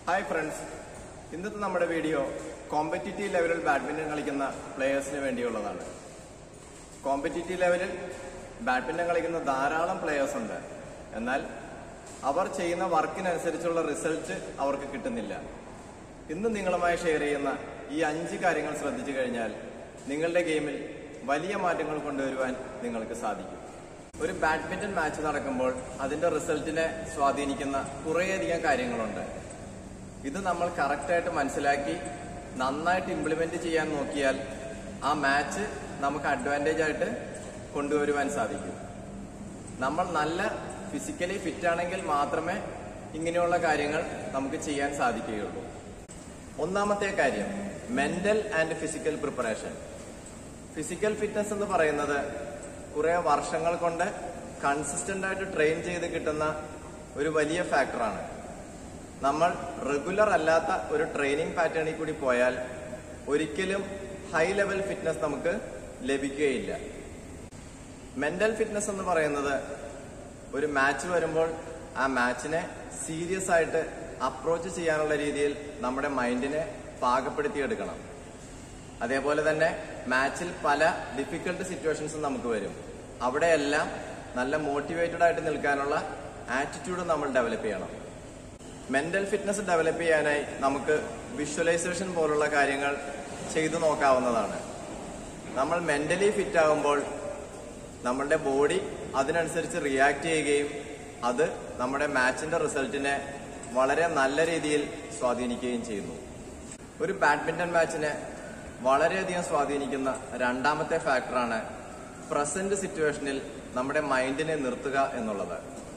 hi friends ഇന്നത്തെ നമ്മുടെ video competitive ലെവലിൽ ബാഡ്മിന്റൺ കളിക്കുന്ന പ്ലേയേഴ്സിന് വേണ്ടിയുള്ളതാണ് കോമ്പറ്റിറ്റീവ് ലെവലിൽ ബാഡ്മിന്റൺ കളിക്കുന്ന ധാരാളം പ്ലേയേഴ്സ് ഉണ്ട് എന്നാൽ അവർ ചെയ്യുന്ന വർക്കിനനുസരിച്ചുള്ള റിസൾട്ട് അവർക്ക് കിട്ടുന്നില്ല ഇന്ന് നിങ്ങളുമായി ഷെയർ ചെയ്യുന്ന ഈ അഞ്ച് കാര്യങ്ങൾ ശ്രദ്ധിച്ചു കഴിഞ്ഞാൽ നിങ്ങളുടെ ഗെയിമിൽ വലിയ മാറ്റങ്ങൾ കൊണ്ടുവരുവാൻ നിങ്ങൾക്ക് സാധിക്കും ഒരു ബാഡ്മിന്റൺ മാച്ച് നടക്കുമ്പോൾ അതിന്റെ റിസൾട്ടിനെ സ്വാധീനിക്കുന്ന കുറേയധികം കാര്യങ്ങളുണ്ട് ഇത് നമ്മൾ കറക്റ്റായിട്ട് മനസ്സിലാക്കി നന്നായിട്ട് ഇംപ്ലിമെന്റ് ചെയ്യാൻ നോക്കിയാൽ ആ മാച്ച് നമുക്ക് അഡ്വാൻറ്റേജ് ആയിട്ട് കൊണ്ടുവരുവാൻ സാധിക്കും നമ്മൾ നല്ല ഫിസിക്കലി ഫിറ്റ് ആണെങ്കിൽ മാത്രമേ ഇങ്ങനെയുള്ള കാര്യങ്ങൾ നമുക്ക് ചെയ്യാൻ സാധിക്കുകയുള്ളൂ ഒന്നാമത്തെ കാര്യം mental and physical preparation physical fitness എന്ന് പറയുന്നത് കുറെ വർഷങ്ങൾ കൊണ്ട് കൺസിസ്റ്റന്റ് ആയിട്ട് ട്രെയിൻ ചെയ്ത് കിട്ടുന്ന ഒരു വലിയ ഫാക്ടറാണ് നമ്മൾ റെഗുലർ അല്ലാത്ത ഒരു ട്രെയിനിങ് പാറ്റേണിൽ കൂടി പോയാൽ ഒരിക്കലും ഹൈ ലെവൽ ഫിറ്റ്നസ് നമുക്ക് ലഭിക്കുകയില്ല മെന്റൽ ഫിറ്റ്നസ് എന്ന് പറയുന്നത് ഒരു മാച്ച് വരുമ്പോൾ ആ മാച്ചിനെ സീരിയസ് ആയിട്ട് അപ്രോച്ച് ചെയ്യാനുള്ള രീതിയിൽ നമ്മുടെ മൈൻഡിനെ പാകപ്പെടുത്തിയെടുക്കണം അതേപോലെ തന്നെ മാച്ചിൽ പല ഡിഫിക്കൽട്ട് സിറ്റുവേഷൻസും നമുക്ക് വരും അവിടെയെല്ലാം നല്ല മോട്ടിവേറ്റഡ് ആയിട്ട് നിൽക്കാനുള്ള ആറ്റിറ്റ്യൂഡ് നമ്മൾ ഡെവലപ്പ് ചെയ്യണം മെന്റൽ ഫിറ്റ്നസ് ഡെവലപ്പ് ചെയ്യാനായി നമുക്ക് വിഷ്വലൈസേഷൻ പോലുള്ള കാര്യങ്ങൾ ചെയ്തു നോക്കാവുന്നതാണ് നമ്മൾ മെന്റലി ഫിറ്റ് ആകുമ്പോൾ നമ്മളുടെ ബോഡി അതിനനുസരിച്ച് റിയാക്ട് ചെയ്യുകയും അത് നമ്മുടെ മാച്ചിന്റെ റിസൾട്ടിനെ വളരെ നല്ല രീതിയിൽ സ്വാധീനിക്കുകയും ചെയ്യുന്നു ഒരു ബാഡ്മിന്റൺ മാച്ചിനെ വളരെയധികം സ്വാധീനിക്കുന്ന രണ്ടാമത്തെ ഫാക്ടറാണ് പ്രസന്റ് സിറ്റുവേഷനിൽ നമ്മുടെ മൈൻഡിനെ നിർത്തുക എന്നുള്ളത്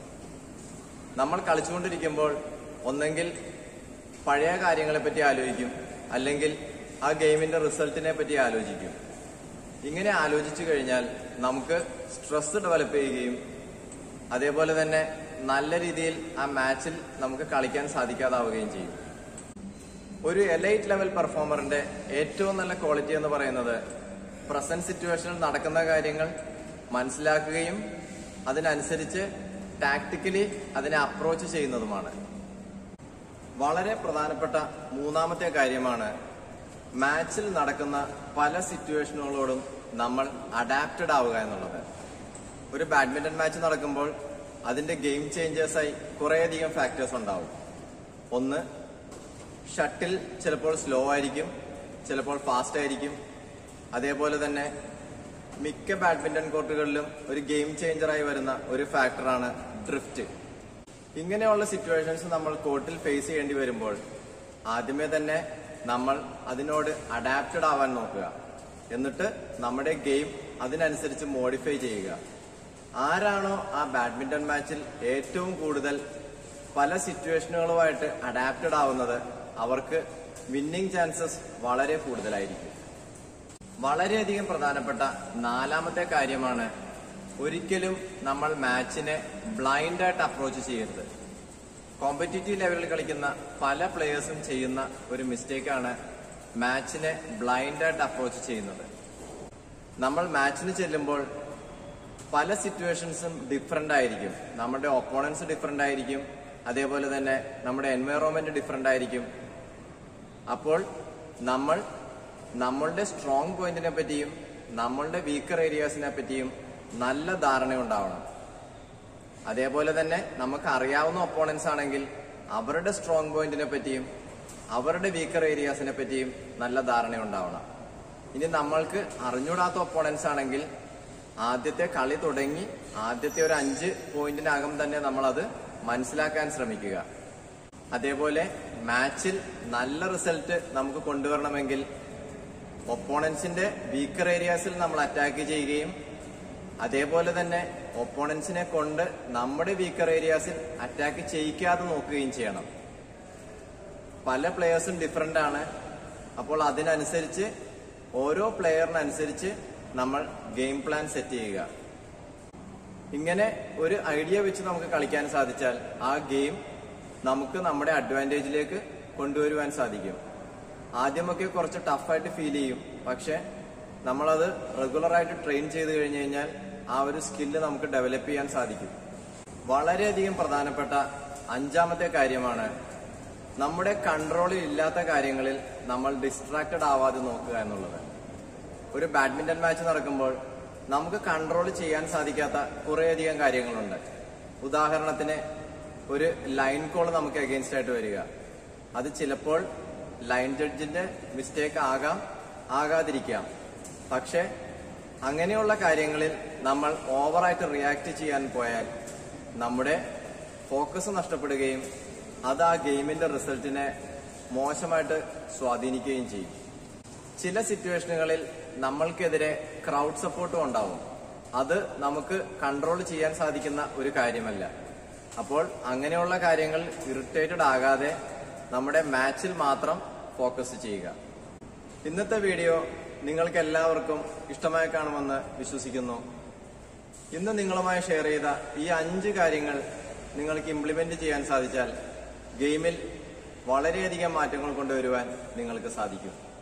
നമ്മൾ കളിച്ചുകൊണ്ടിരിക്കുമ്പോൾ ഒന്നെങ്കിൽ പഴയ കാര്യങ്ങളെ പറ്റി ആലോചിക്കും അല്ലെങ്കിൽ ആ ഗെയിമിന്റെ റിസൾട്ടിനെ പറ്റി ആലോചിക്കും ഇങ്ങനെ ആലോചിച്ചു കഴിഞ്ഞാൽ നമുക്ക് സ്ട്രെസ് ഡെവലപ്പ് ചെയ്യുകയും അതേപോലെ തന്നെ നല്ല രീതിയിൽ ആ മാച്ചിൽ നമുക്ക് കളിക്കാൻ സാധിക്കാതാവുകയും ചെയ്യും ഒരു എലൈറ്റ് ലെവൽ പെർഫോമറിന്റെ ഏറ്റവും നല്ല ക്വാളിറ്റി എന്ന് പറയുന്നത് പ്രസന്റ് സിറ്റുവേഷനിൽ നടക്കുന്ന കാര്യങ്ങൾ മനസ്സിലാക്കുകയും അതിനനുസരിച്ച് ടാക്ടിക്കലി അതിനെ അപ്രോച്ച് ചെയ്യുന്നതുമാണ് വളരെ പ്രധാനപ്പെട്ട മൂന്നാമത്തെ കാര്യമാണ് മാച്ചിൽ നടക്കുന്ന പല സിറ്റുവേഷനുകളോടും നമ്മൾ അഡാപ്റ്റഡ് ആവുക എന്നുള്ളത് ഒരു ബാഡ്മിന്റൺ മാച്ച് നടക്കുമ്പോൾ അതിന്റെ ഗെയിം ചേഞ്ചേഴ്സായി കുറേയധികം ഫാക്ടേഴ്സ് ഉണ്ടാവും ഒന്ന് ഷട്ടിൽ ചിലപ്പോൾ സ്ലോ ആയിരിക്കും ചിലപ്പോൾ ഫാസ്റ്റ് ആയിരിക്കും അതേപോലെ തന്നെ മിക്ക ബാഡ്മിന്റൺ കോർട്ടുകളിലും ഒരു ഗെയിം ചേഞ്ചറായി വരുന്ന ഒരു ഫാക്ടറാണ് ഡ്രിഫ്റ്റ് ഇങ്ങനെയുള്ള സിറ്റുവേഷൻസ് നമ്മൾ കോർട്ടിൽ ഫേസ് ചെയ്യേണ്ടി വരുമ്പോൾ ആദ്യമേ തന്നെ നമ്മൾ അതിനോട് അഡാപ്റ്റഡ് ആവാൻ നോക്കുക എന്നിട്ട് നമ്മുടെ ഗെയിം അതിനനുസരിച്ച് മോഡിഫൈ ചെയ്യുക ആരാണോ ആ ബാഡ്മിന്റൺ മാച്ചിൽ ഏറ്റവും കൂടുതൽ പല സിറ്റുവേഷനുകളുമായിട്ട് അഡാപ്റ്റഡ് ആവുന്നത് അവർക്ക് വിന്നിംഗ് ചാൻസസ് വളരെ കൂടുതലായിരിക്കും വളരെയധികം പ്രധാനപ്പെട്ട നാലാമത്തെ കാര്യമാണ് ഒരിക്കലും നമ്മൾ മാച്ചിനെ ബ്ലൈൻഡായിട്ട് അപ്രോച്ച് ചെയ്യരുത് കോമ്പറ്റീറ്റീവ് ലെവലിൽ കളിക്കുന്ന പല പ്ലേയേഴ്സും ചെയ്യുന്ന ഒരു മിസ്റ്റേക്കാണ് മാച്ചിനെ ബ്ലൈൻഡായിട്ട് അപ്രോച്ച് ചെയ്യുന്നത് നമ്മൾ മാച്ചിന് ചെല്ലുമ്പോൾ പല സിറ്റുവേഷൻസും ഡിഫറെന്റ് ആയിരിക്കും നമ്മുടെ ഒപ്പോണൻസ് ഡിഫറെന്റ് ആയിരിക്കും അതേപോലെ തന്നെ നമ്മുടെ എൻവയറോൺമെന്റ് ഡിഫറെന്റ് ആയിരിക്കും അപ്പോൾ നമ്മൾ നമ്മളുടെ സ്ട്രോങ് പോയിന്റിനെ പറ്റിയും നമ്മളുടെ വീക്കർ ഏരിയാസിനെ പറ്റിയും നല്ല ധാരണ ഉണ്ടാവണം അതേപോലെ തന്നെ നമുക്ക് അറിയാവുന്ന ഒപ്പോണൻസ് ആണെങ്കിൽ അവരുടെ സ്ട്രോങ് പോയിന്റിനെ പറ്റിയും അവരുടെ വീക്കർ ഏരിയാസിനെ പറ്റിയും നല്ല ധാരണ ഉണ്ടാവണം ഇനി നമ്മൾക്ക് അറിഞ്ഞൂടാത്ത ഒപ്പോണൻസ് ആണെങ്കിൽ ആദ്യത്തെ കളി തുടങ്ങി ആദ്യത്തെ ഒരു അഞ്ച് പോയിന്റിനകം തന്നെ നമ്മളത് മനസ്സിലാക്കാൻ ശ്രമിക്കുക അതേപോലെ മാച്ചിൽ നല്ല റിസൾട്ട് നമുക്ക് കൊണ്ടുവരണമെങ്കിൽ ഒപ്പോണൻസിന്റെ വീക്കർ ഏരിയാസിൽ നമ്മൾ അറ്റാക്ക് ചെയ്യുകയും അതേപോലെ തന്നെ ഒപ്പോണൻസിനെ കൊണ്ട് നമ്മുടെ വീക്കർ ഏരിയാസിൽ അറ്റാക്ക് ചെയ്യിക്കാതെ നോക്കുകയും ചെയ്യണം പല പ്ലെയേഴ്സും ഡിഫറെന്റ് ആണ് അപ്പോൾ അതിനനുസരിച്ച് ഓരോ പ്ലെയറിനനുസരിച്ച് നമ്മൾ ഗെയിം പ്ലാൻ സെറ്റ് ചെയ്യുക ഇങ്ങനെ ഒരു ഐഡിയ വെച്ച് നമുക്ക് കളിക്കാൻ സാധിച്ചാൽ ആ ഗെയിം നമുക്ക് നമ്മുടെ അഡ്വാൻറ്റേജിലേക്ക് കൊണ്ടുവരുവാൻ സാധിക്കും ആദ്യമൊക്കെ കുറച്ച് ടഫായിട്ട് ഫീൽ ചെയ്യും പക്ഷെ നമ്മളത് റെഗുലറായിട്ട് ട്രെയിൻ ചെയ്ത് കഴിഞ്ഞു കഴിഞ്ഞാൽ ആ ഒരു സ്കില്ല് നമുക്ക് ഡെവലപ്പ് ചെയ്യാൻ സാധിക്കും വളരെയധികം പ്രധാനപ്പെട്ട അഞ്ചാമത്തെ കാര്യമാണ് നമ്മുടെ കൺട്രോളിൽ ഇല്ലാത്ത കാര്യങ്ങളിൽ നമ്മൾ ഡിസ്ട്രാക്റ്റഡ് ആവാതെ നോക്കുക എന്നുള്ളത് ഒരു ബാഡ്മിന്റൺ മാച്ച് നടക്കുമ്പോൾ നമുക്ക് കൺട്രോൾ ചെയ്യാൻ സാധിക്കാത്ത കുറേയധികം കാര്യങ്ങളുണ്ട് ഉദാഹരണത്തിന് ഒരു ലൈൻ കോൾ നമുക്ക് അഗെയിൻസ്റ്റ് ആയിട്ട് വരിക അത് ചിലപ്പോൾ ലൈൻ ജഡ്ജിന്റെ മിസ്റ്റേക്ക് ആകാം ആകാതിരിക്കാം പക്ഷെ അങ്ങനെയുള്ള കാര്യങ്ങളിൽ നമ്മൾ ഓവറായിട്ട് റിയാക്ട് ചെയ്യാൻ പോയാൽ നമ്മുടെ ഫോക്കസ് നഷ്ടപ്പെടുകയും അത് ആ ഗെയിമിന്റെ റിസൾട്ടിനെ മോശമായിട്ട് സ്വാധീനിക്കുകയും ചെയ്യും ചില സിറ്റുവേഷനുകളിൽ നമ്മൾക്കെതിരെ ക്രൗഡ് സപ്പോർട്ടും ഉണ്ടാവും അത് നമുക്ക് കൺട്രോൾ ചെയ്യാൻ സാധിക്കുന്ന ഒരു കാര്യമല്ല അപ്പോൾ അങ്ങനെയുള്ള കാര്യങ്ങൾ ഇറിറ്റേറ്റഡ് ആകാതെ നമ്മുടെ മാച്ചിൽ മാത്രം ഫോക്കസ് ചെയ്യുക ഇന്നത്തെ വീഡിയോ നിങ്ങൾക്ക് എല്ലാവർക്കും ഇഷ്ടമായി കാണുമെന്ന് വിശ്വസിക്കുന്നു ഇന്ന് നിങ്ങളുമായി ഷെയർ ചെയ്ത ഈ അഞ്ച് കാര്യങ്ങൾ നിങ്ങൾക്ക് ഇംപ്ലിമെന്റ് ചെയ്യാൻ സാധിച്ചാൽ ഗെയിമിൽ വളരെയധികം മാറ്റങ്ങൾ കൊണ്ടുവരുവാൻ നിങ്ങൾക്ക് സാധിക്കും